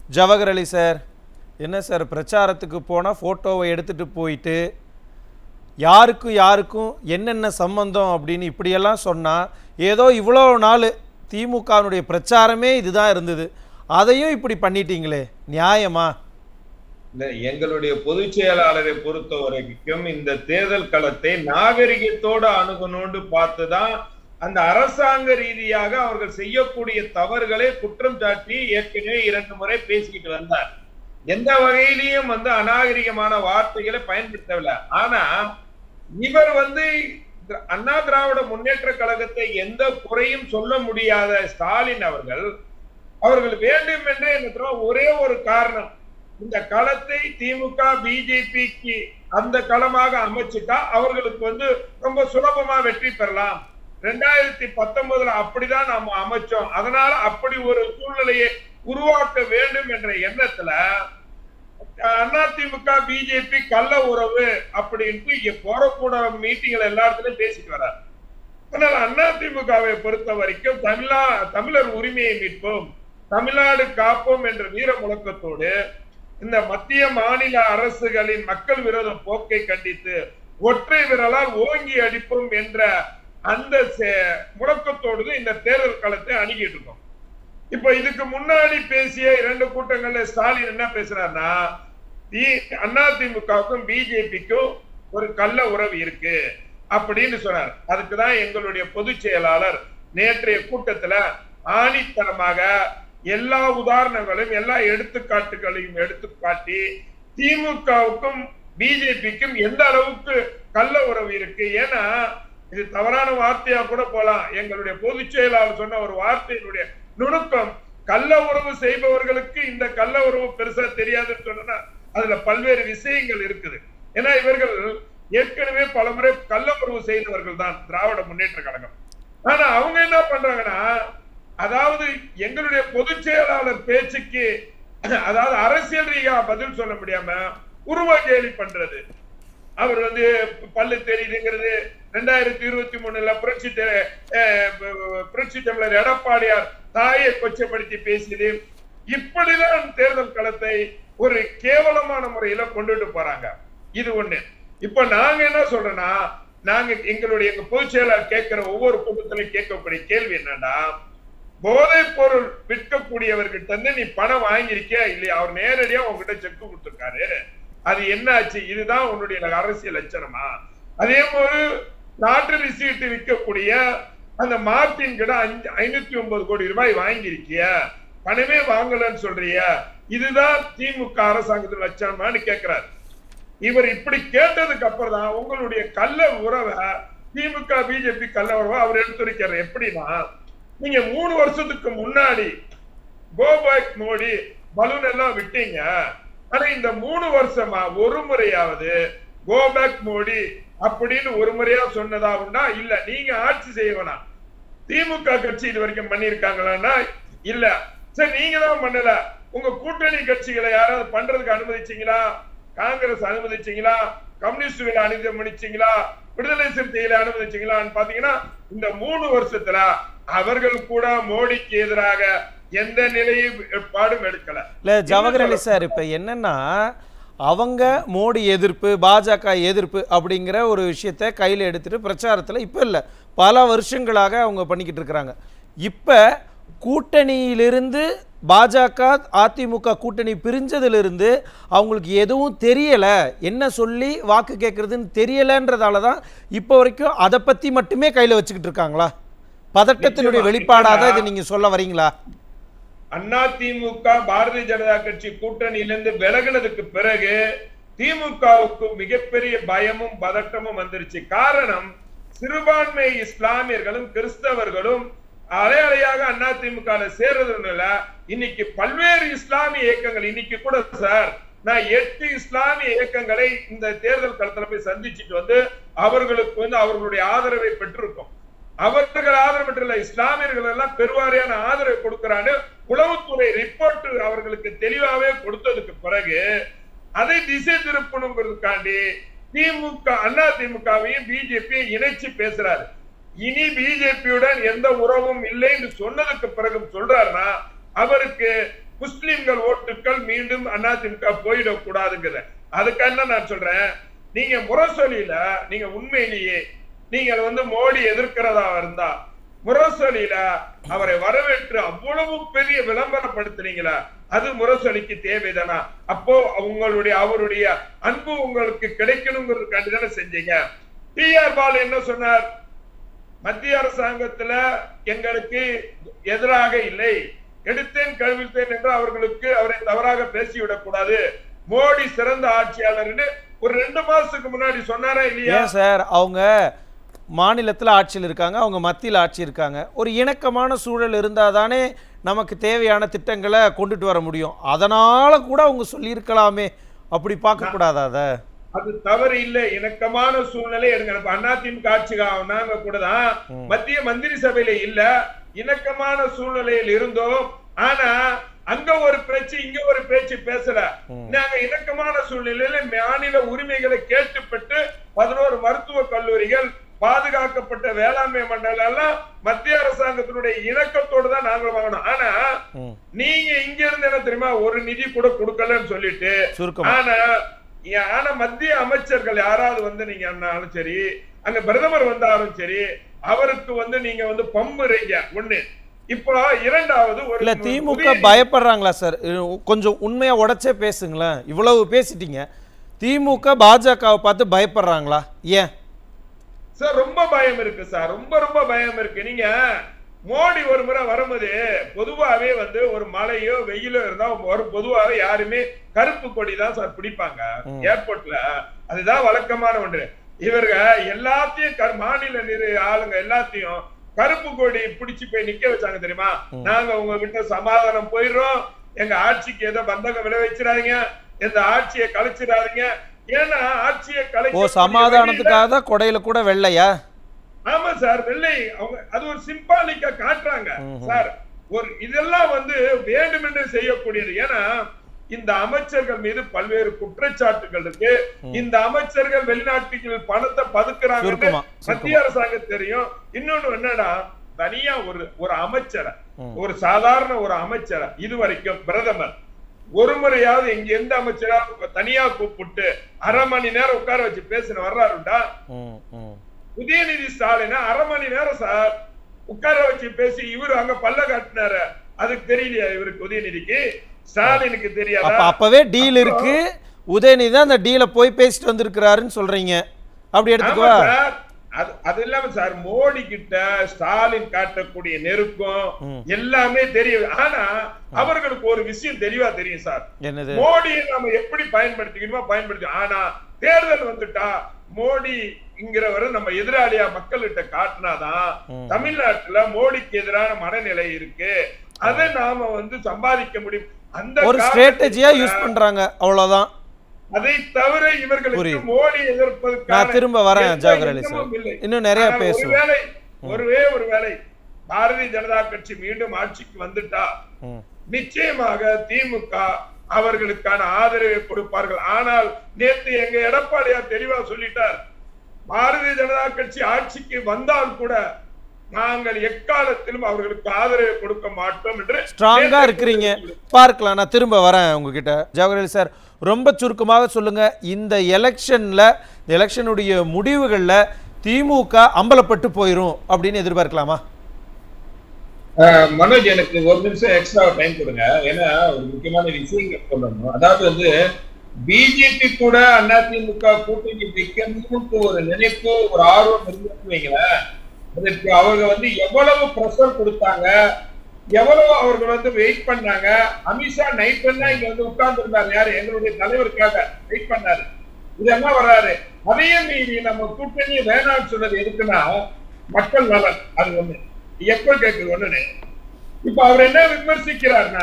Jawahar Ali sir என்ன sir பிரச்சாரத்துக்கு போனால் ஃபோட்டோவை எடுத்துகிட்டு போயிட்டு யாருக்கும் யாருக்கும் என்னென்ன சம்பந்தம் அப்படின்னு இப்படியெல்லாம் சொன்னால் ஏதோ இவ்வளோ நாள் திமுகவினுடைய பிரச்சாரமே இதுதான் இருந்தது அதையும் இப்படி பண்ணிட்டீங்களே நியாயமா இல்ல எங்களுடைய பொதுச் செயலாளரை பொறுத்த வரைக்கும் இந்த தேர்தல் களத்தை நாகரிகத்தோட அணுகணும்னு பார்த்துதான் அந்த அரசாங்க ரீதியாக அவர்கள் செய்யக்கூடிய தவறுகளை குற்றம் சாட்டி ஏற்கனவே இரண்டு முறை பேசிக்கிட்டு வந்தார் எந்த வகையிலையும் வந்து அநாகரிகமான வார்த்தைகளை பயன்படுத்தவில்லை ஆனா இவர் வந்து திர- அண்ணா திராவிட முன்னேற்ற கழகத்தை எந்த குறையும் சொல்ல முடியாத ஸ்டாலின் அவர்கள் அவர்கள் வேண்டும் என்றே என்ன ஒரே ஒரு காரணம் இந்த களத்தை திமுக பிஜேபிக்கு அந்த களமாக அமைச்சிட்டா அவர்களுக்கு வந்து ரொம்ப சுலபமா வெற்றி பெறலாம் ரெண்டாயிரத்தி பத்தொன்பதுல அப்படிதான் நாம அமைச்சோம் அதனால அப்படி ஒரு சூழ்நிலையை உருவாக்க வேண்டும் என்ற எண்ணத்துல அதிமுக பிஜேபி கள்ள உறவு அப்படின்ட்டு இங்க போறக்கூட மீட்டிங்ல எல்லா இடத்துலயும் பேசிட்டு வர்றாரு ஆனால் அதிமுகவை பொறுத்த வரைக்கும் தமிழா தமிழர் உரிமையை மீட்போம் தமிழ்நாடு காப்போம் என்ற வீர முழக்கத்தோடு இந்த மத்திய மாநில அரசுகளின் மக்கள் விரோத போக்கை கண்டித்து ஒற்றை விரலால் ஓங்கி அடிப்போம் என்ற அந்த செ- முழக்கத்தோடு இந்த தேர்தல் களத்தை அணுகிட்டு இருக்கோம் இப்ப இதுக்கு முன்னாடி பேசிய இரண்டு கூட்டங்கள்ல ஸ்டாலின் என்ன பேசுறாருன்னா அதிமுகவுக்கும் பிஜேபிக்கும் ஒரு கள்ள உறவு இருக்கு அப்படின்னு சொன்னார் அதுக்குதான் எங்களுடைய பொதுச் செயலாளர் நேற்றைய கூட்டத்துல ஆணித்தனமாக எல்லா உதாரணங்களும் எல்லா எடுத்துக்காட்டுகளையும் எடுத்து காட்டி திமுகவுக்கும் பிஜேபிக்கும் எந்த அளவுக்கு கள்ள உறவு இருக்கு ஏன்னா இது தவறான வார்த்தையா கூட போலாம் எங்களுடைய பொதுச் செயலாளர் சொன்ன ஒரு வார்த்தையினுடைய நுணுக்கம் கள்ள உறவு செய்பவர்களுக்கு இந்த கள்ள உறவு பெருசா தெரியாதுன்னு சொன்னா அதுல பல்வேறு விஷயங்கள் இருக்குது ஏன்னா இவர்கள் ஏற்கனவே பலமுறை கள்ள உறவு செய்தவர்கள் தான் திராவிட முன்னேற்ற கழகம் ஆனா அவங்க என்ன பண்றாங்கன்னா அதாவது எங்களுடைய பொதுச் செயலாளர் பேச்சுக்கு அதாவது அரசியல் ரீதியா பதில் சொல்ல முடியாம உருவ கேலி பண்றது அவர் வந்து பல்லு தெரியுதுங்கிறது ரெண்டாயிரத்தி இருபத்தி மூணுல புரட்சி தெ- அஹ் ப- புரட்சி தமிழர் எடப்பாடியார் தாயை கொச்சப்படுத்தி பேசியது இப்படிதான் தேர்தல் களத்தை ஒரு கேவலமான முறையில கொண்டுட்டு போறாங்க இது ஒண்ணு இப்ப நாங்க என்ன சொல்றோம்னா நாங்க எங்களுடைய எங்க பொதுச் செயலாளர் கேட்கிற ஒவ்வொரு கூட்டத்திலையும் கேட்கக்கூடிய கேள்வி என்னன்னா போதைப் பொருள் விற்கக்கூடியவர்கிட்ட இருந்து நீ பணம் வாங்கியிருக்கியா இல்லையா அவர் நேரடியா உங்ககிட்ட செக் கொடுத்திருக்காரு அது என்ன ஆச்சு இதுதான் உன்னுடைய அரசியல் லட்சணமா அதே போல லாட்டரி ரிசீட் விற்கக்கூடிய அந்த மார்டின் கிட்ட அஞ்சு ஐநூத்தி ஒன்பது கோடி ரூபாய் வாங்கியிருக்கிய பணமே வாங்கலன்னு சொல்றிய இதுதான் திமுக அரசாங்கத்தின் லட்சணமான்னு கேட்கிறாரு இவர் இப்படி கேட்டதுக்கு அப்புறம் தான் உங்களுடைய கள்ள உறவை திமுக பிஜேபி கள்ள உறவை அவர் எடுத்துரைக்கிறார் எப்படின்னா நீங்க மூணு வருஷத்துக்கு முன்னாடி கோபேக் மோடி பலூன் எல்லாம் விட்டீங்க ஆனா இந்த மூணு வருஷமா ஒரு முறையாவது கோபேக் மோடி அப்படின்னு ஒரு முறையா சொன்னதா உண்டா இல்ல நீங்க ஆட்சி செய்ய வேணாம் திமுக கட்சி இது வரைக்கும் பண்ணிருக்காங்களான்னா இல்ல சரி நீங்க தான் பண்ணல உங்க கூட்டணி கட்சிகளை யாராவது பண்றதுக்கு அனுமதிச்சீங்களா காங்கிரஸ் அனுமதிச்சீங்களா கம்யூனிஸ்டுகளை அனுமதிச்சீங்களா விடுதலை சிறுத்தைகளை அனுமதிச்சீங்களான்னு பாத்தீங்கன்னா இந்த மூணு வருஷத்துல அவர்கள் கூட மோடிக்கு எதிராக எந்த நிலையும் பாடும் எடுக்கல இல்லை ஜவஹர் அலி சார் இப்போ என்னன்னா அவங்க மோடி எதிர்ப்பு பாஜக எதிர்ப்பு அப்படிங்கிற ஒரு விஷயத்த கையில் எடுத்துட்டு பிரச்சாரத்தில் இப்போ இல்லை பல வருஷங்களாக அவங்க பண்ணிக்கிட்டு இருக்கிறாங்க இப்போ கூட்டணியிலிருந்து பாஜக அதிமுக கூட்டணி பிரிஞ்சதிலிருந்து அவங்களுக்கு எதுவும் தெரியலை என்ன சொல்லி வாக்கு கேட்குறதுன்னு தெரியலைன்றதால தான் இப்போ வரைக்கும் அதை பற்றி மட்டுமே கையில் வச்சுக்கிட்டு இருக்காங்களா பதட்டத்தினுடைய நிச்சயமா. வெளிப்பாடாக தான் இதை நீங்கள் சொல்ல வரீங்களா அண்ணா திமுக பாரதிய ஜனதா கட்சி கூட்டணியிலிருந்து விலகினதுக்கு பிறகு திமுகவுக்கு மிகப்பெரிய பயமும் பதட்டமும் வந்துருச்சு காரணம் சிறுபான்மை இஸ்லாமியர்களும் கிறிஸ்தவர்களும் அலை அலையாக அண்ணா திமுக சேர்றதுனால இன்னைக்கு பல்வேறு இஸ்லாமிய இயக்கங்கள் இன்னைக்கு கூட சார் நான் எட்டு இஸ்லாமிய இயக்கங்களை இந்த தேர்தல் களத்துல போய் சந்திச்சுட்டு வந்து அவர்களுக்கு வந்து அவர்களுடைய ஆதரவை பெற்றிருக்கோம் அவர்கள் ஆதரவு பெற்றுள்ள இஸ்லாமியர்கள் எல்லாம் பெருவாரியான ஆதரவு கொடுக்கிறான்னு உளவுத்துறை ரிப்போர்ட் அவர்களுக்கு தெளிவாவே கொடுத்ததுக்கு பிறகு அதை திசை திருப்பணுங்கிறதுக்காண்டி திமுக அண்ணா திமுகவையும் பிஜேபியும் இணைச்சு பேசுறாரு இனி பிஜேபியுடன் எந்த உறவும் இல்லை என்று சொன்னதுக்கு பிறகு சொல்றாருன்னா அவருக்கு முஸ்லிம்கள் ஓட்டுக்கள் மீண்டும் அதிமுக போயிடக்கூடாதுங்கிற அதுக்காக நான் சொல்றேன் நீங்க முரசொலியில நீங்க உண்மையிலேயே நீங்கள் வந்து மோடி எதிர்க்கிறதா இருந்தா முரசொலியில அவரை வரவேற்று அவ்வளவு பெரிய விளம்பரப்படுத்துறீங்களா அது முரசொலிக்கு தேவைதானா அப்போ உங்களுடைய அவருடைய அன்பு உங்களுக்கு கிடைக்கணுங்கிறதுக்காண்டி தானே செஞ்சீங்க டி ஆர் பாலு என்ன சொன்னார் மத்திய அரசாங்கத்துல எங்களுக்கு எதிராக இல்லை எடுத்தேன் கழுவித்தேன் என்று அவர்களுக்கு அவரை தவறாக பேசிவிடக் கூடாது மோடி சிறந்த ஆட்சியாளர்னு ஒரு ரெண்டு மாசத்துக்கு முன்னாடி சொன்னாரா இல்லையா ஏன் சார் அவங்க மாநிலத்தில் ஆட்சியில் இருக்காங்க அவங்க மத்தியில் ஆட்சி இருக்காங்க ஒரு இணக்கமான சூழல் இருந்தால் தானே நமக்கு தேவையான திட்டங்களை கொண்டுட்டு வர முடியும் அதனால கூட அவங்க சொல்லியிருக்கலாமே அப்படி பார்க்கக்கூடாதா அதை அது தவறு இல்லை இணக்கமான சூழ்நிலை எடுங்க இப்ப அதிமுக ஆட்சிக்கு நாங்க கூட தான் மத்திய மந்திரி சபையில இல்ல இணக்கமான சூழ்நிலையில் இருந்தோம் ஆனா அங்க ஒரு பேச்சு இங்க ஒரு பேச்சு பேசல நாங்க இணக்கமான சூழ்நிலையில மாநில உரிமைகளை கேட்டுப்பட்டு பதினோரு மருத்துவ கல்லூரிகள் பாதுகாக்கப்பட்ட வேளாண்மை மண்டலம் எல்லாம் மத்திய அரசாங்கத்தினுடைய இணக்கத்தோடு தான் நாங்க வாங்கணும் ஆனா ம் நீங்க இங்க இருந்து என்ன தெரியுமா ஒரு நிதி கூட கொடுக்கலன்னு சொல்லிட்டு சுருக்கமா ஆனா ஏ- ஆனா மத்திய அமைச்சர்கள் யாராவது வந்து நீங்க ஆனாலும் சரி அங்க பிரதமர் வந்தாலும் சரி அவருக்கு வந்து நீங்க வந்து பம்புறீங்க ஒண்ணு இப்போ இரண்டாவது ஒரு இல்ல திமுக புதிய- பயப்படுறாங்களா சார் இது கொஞ்சம் உண்மையா உடைச்சே பேசுங்களேன் இவ்வளவு பேசிட்டீங்க திமுக பாஜகவை பார்த்து பயப்படுறாங்களா ஏன் சார் ரொம்ப பயம் இருக்கு சார் ரொம்ப ரொம்ப பயம் இருக்கு நீங்க மோடி ஒரு முறை வரும்போது பொதுவாவே வந்து ஒரு மழையோ வெயிலோ இருந்தா ஒரு பொதுவாவே யாருமே கருப்பு கொடி தான் சார் பிடிப்பாங்க ம். ஏர்போர்ட்ல அதுதான் வழக்கமான ஒன்று இவருங்க எல்லாத்தையும் கரு- மாநில நிறு ஆளுங்க எல்லாத்தையும் கருப்பு கொடி பிடிச்சு போய் நிக்க வச்சாங்க தெரியுமா ம். நாங்க உங்ககிட்ட சமாதானம் போயிடுறோம் எங்க ஆட்சிக்கு ஏதோ பந்தகம் விளைவிச்சிடாதீங்க இந்த ஆட்சியை கலைச்சிடாதீங்க ஏன்னா ஆட்சியை ஓ கலைக்க சமாதானத்துக்காக தான் கொடையில கூட வெள்ளையா ஆமா சார் வெள்ளை அவங்க அது ஒரு சிம்பாலிக்கா காட்டுறாங்க ம்ஹும். சார் ஒரு இதெல்லாம் வந்து வேண்டுமென்று செய்யக்கூடியது ஏன்னா இந்த அமைச்சர்கள் மீது பல்வேறு குற்றச்சாட்டுகள் இருக்கு இந்த அமைச்சர்கள் வெளிநாட்டுகள் பணத்தை பதுக்குறாங்க சுருக்கமா மத்திய அரசாங்கம் தெரியும் இன்னொன்னு என்னடா தனியா ஒரு ஒரு அமைச்சரை ம். ஒரு சாதாரண ஒரு அமைச்சரை இதுவரைக்கும் பிரதமர் ஒரு முறையாவது இங்க எந்த அமைச்சராவது தனியா கூப்பிட்டு அரை மணி நேரம் உட்கார வச்சு பேசின வர்றாருண்டா ம், ம். உதயநிதி ஸ்டாலின் அரை மணி நேரம் சார் உட்கார வச்சு பேசி இவரு அங்க பல்ல காட்டினாரு அதுக்கு தெரியலையா இவருக்கு உதயநிதிக்கு ஸ்டாலினுக்கு அப்ப தெரியாதா அப்பவே டீல் இருக்கு உதயநிதி தான் அந்த டீலை போய் பேசிட்டு வந்திருக்கிறாருன்னு சொல்றீங்க அப்படி ஆமா எடுத்துக்கவா சார் அது அது இல்லாம சார் மோடி கிட்ட ஸ்டாலின் காட்டக்கூடிய நெருக்கம் ம். எல்லாமே எல்லாமே தெரியும் ஆனா அவர்களுக்கு ஒரு விஷயம் தெளிவா தெரியும் சார் என்னது மோடியை நம்ம எப்படி பயன்படுத்திக்கணுமோ பயன்படுத்தி ஆனா தேர்தல் வந்துட்டா மோடிங்கிறவரை நம்ம எதிராளியா மக்கள்கிட்ட காட்டினாதான் ம். தமிழ்நாட்டுல மோடிக்கு எதிரான மனநிலை இருக்கு அதை நாம வந்து சம்பாதிக்க முடியும் அந்த ஒரு காலத்துல ஸ்ட்ராட்டஜியா யூஸ் பண்றாங்க அவ்வளவுதான் அதை தவிர இவர்களுக்கு புரியுது. மோடி எதிர்ப்பதற்கான நான் திரும்ப வரேன் எந்த ஜாகர் அலி சார் எண்ணமும் இல்லை. இன்னும் நிறைய ஆனா பேசுவோம் ஒருவேளை ஒருவே ஒருவேளை பாரதிய ஜனதா கட்சி மீண்டும் ஆட்சிக்கு வந்துட்டா ம். நிச்சயமாக திமுக அவர்களுக்கான ஆதரவை கொடுப்பார்கள் ஆனால் நேத்து எங்க எடப்பாடியார் தெளிவா சொல்லிட்டார் பாரதிய ஜனதா கட்சி ஆட்சிக்கு வந்தால் கூட நாங்கள் எக்காலத்திலும் அவர்களுக்கு ஆதரவை கொடுக்க மாட்டோம் என்று ஸ்ட்ராங்கா நேத்து இருக்கிறீங்க பார்க்கலாம் நான் திரும்ப வரேன் உங்ககிட்ட ஜவஹர் அலி சார் ரொம்ப சுருக்கமாக சொல்லுங்க இந்த எலெக்ஷன்ல இந்த எலெக்ஷனுடைய முடிவுகள்ல திமுக அம்பலப்பட்டு போயிரும் அப்படின்னு எதிர்பார்க்கலாமா ஆஹ் மனோஜ் எனக்கு ஒரு நிமிஷம் எக்ஸ்ட்ரா டைம் கொடுங்க ஏன்னா ஒரு முக்கியமான விஷயங்கள் சொல்லணும் அதாவது வந்து பிஜேபி கூட அதிமுக கூட்டணி வைக்கணும்னு ஒரு நினைப்பு ஒரு ஆர்வம் இருந்துன்னு வைங்களேன் அதற்கு அவங்க வந்து எவ்வளவு ப்ரெஷர் கொடுத்தாங்க எவ்வளவு அவர்கள் வந்து வெயிட் பண்ணாங்க அமித்ஷா நைட் எல்லாம் இங்க வந்து உட்கார்ந்து இருந்தாரு யாரு எங்களுடைய தலைவருக்காக வெயிட் பண்ணாரு இதெல்லாம் வர்றாரு அதையும் மீறி நம்ம கூட்டணி வேணாம்னு சொன்னது எதுக்குன்னா மக்கள் நலன் அது ஒண்ணு எப்ப கேக்குது ஒண்ணுன்னு இப்ப அவர் என்ன விமர்சிக்கிறார்னா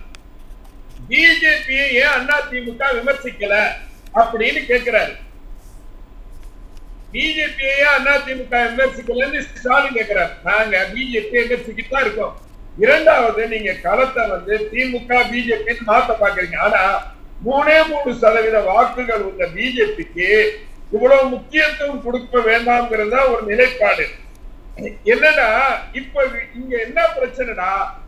பிஜேபியை ஏன் அதிமுக விமர்சிக்கல அப்படின்னு கேக்குறாரு பிஜேபியை ஏன் அதிமுக விமர்சிக்கலன்னு ஸ்டாலின் கேக்குறாரு நாங்க பிஜேபி விமர்சிக்கிட்டு தான் இருக்கோம் இரண்டாவது நீங்க களத்தை வந்து திமுக பிஜேபி மாத்த பாக்குறீங்க ஆனா மூணே மூணு சதவீத வாக்குகள் உள்ள பிஜேபிக்கு இவ்வளவு முக்கியத்துவம் கொடுக்க வேண்டாம்ங்கிறது தான் ஒரு நிலைப்பாடு என்னன்னா இப்ப இங்க என்ன பிரச்சனைடா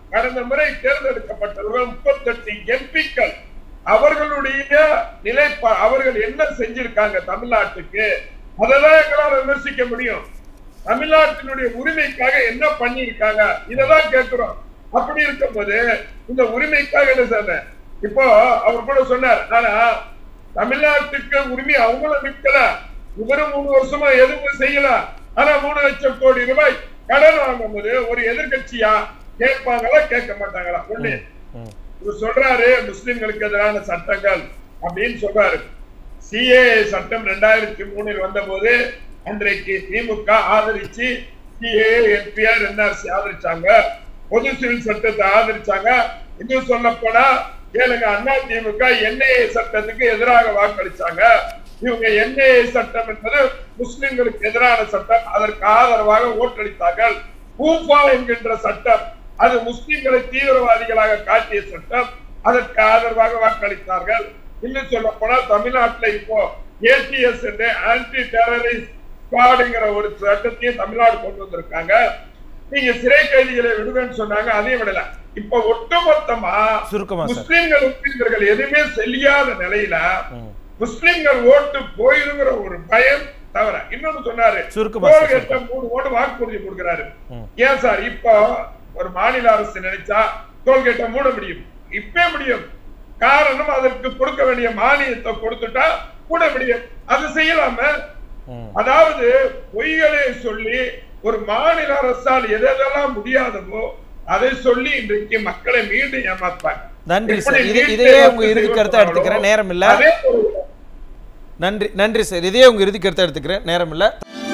கடந்த முறை தேர்ந்தெடுக்கப்பட்டவர்கள் முப்பத்தெட்டு எம்பிக்கள் அவர்களுடைய நிலைப்பா அவர்கள் என்ன செஞ்சிருக்காங்க தமிழ்நாட்டுக்கு அதெல்லாம் எங்களால் விமர்சிக்க முடியும் தமிழ்நாட்டினுடைய உரிமைக்காக என்ன பண்ணியிருக்காங்க இதெல்லாம் கேட்கிறோம் அப்படி இருக்கும்போது இந்த உரிமைக்காக என்ன சொன்னேன் இப்போ அவர் கூட சொன்னார் ஆனா தமிழ்நாட்டுக்கு உரிமை அவங்களும் நிற்கல இவரும் மூணு வருஷமா எதுவும் செய்யல ஆனா மூணு லட்சம் கோடி ரூபாய் கடன் வாங்கும்போது ஒரு எதிர்க்கட்சியா கேட்பாங்களா கேட்க மாட்டாங்களா ஒண்ணு ம். இவர் சொல்றாரு முஸ்லிம்களுக்கு எதிரான சட்டங்கள் அப்படின்னு சொல்றாரு சிஏ சட்டம் ரெண்டாயிரத்தி மூணில் வந்தபோது அன்றைக்கு திமுக ஆதரிச்சு சிஏ என்பிஆர் என்ஆர்சி ஆதரிச்சாங்க பொது சிவில் சட்டத்தை ஆதரிச்சாங்க இன்னும் சொல்ல போனா கேளுங்க அண்ணா திமுக என்ஐஏ சட்டத்துக்கு எதிராக வாக்களிச்சாங்க இவங்க என்ஐஏ சட்டம் என்பது முஸ்லிம்களுக்கு எதிரான சட்டம் அதற்கு ஆதரவாக ஓட்டளித்தார்கள் ஊஃபா என்கின்ற சட்டம் அது முஸ்லிம்களை தீவிரவாதிகளாக காட்டிய சட்டம் அதற்கு ஆதரவாக வாக்களித்தார்கள் இன்னும் சொல்ல போனால் தமிழ்நாட்டுல இப்போ ஏடிஎஸ் என்று ஆன்டி டெரரிஸ்ட் ஸ்குவாடுங்கிற ஒரு சட்டத்தையும் தமிழ்நாடு கொண்டு வந்திருக்காங்க நீங்க சிறை கைதிகளை விடுவேன்னு சொன்னாங்க அதையும் விடல இப்ப ஒட்டுமொத்தமா சுருக்கமா சார் முஸ்லிம்கள் முஸ்லிம்கள் எதுவுமே செல்லியாத நிலையில ம். முஸ்லிம்கள் ஓட்டு போயிருங்கிற ஒரு பயம் தவிர இன்னொன்னு சொன்னாரு சுருக்கமா சார், டோல்கேட்ல மூணு ஓட்டு வாக்குறுதி கொடுக்கிறாரு ம். ஏன் சார் இப்போ ஒரு மாநில அரசு நினைச்சா டோல்கேட்டை மூட முடியும் இப்பே முடியும் காரணம் அதற்கு கொடுக்க வேண்டிய மானியத்தை கொடுத்துட்டா மூட முடியும் அது செய்யலாம ம். அதாவது பொய்களை சொல்லி ஒரு மாநில அரசால் எதெல்லாம் முடியாதவோ அதை சொல்லி இன்றைக்கு மக்களை மீண்டும் ஏமாத்தாங்க நன்றி எப்படி சார் இது நீட்டை இதையே ரத்து உங்க இறுதி கருத்தை செய்வாங்களோ, எடுத்துக்கிறேன் நேரம் இல்ல அதே ஒரு நன்றி நன்றி சார் இதையே உங்க இறுதி கருத்தை எடுத்துக்கிறேன் நேரம் இல்ல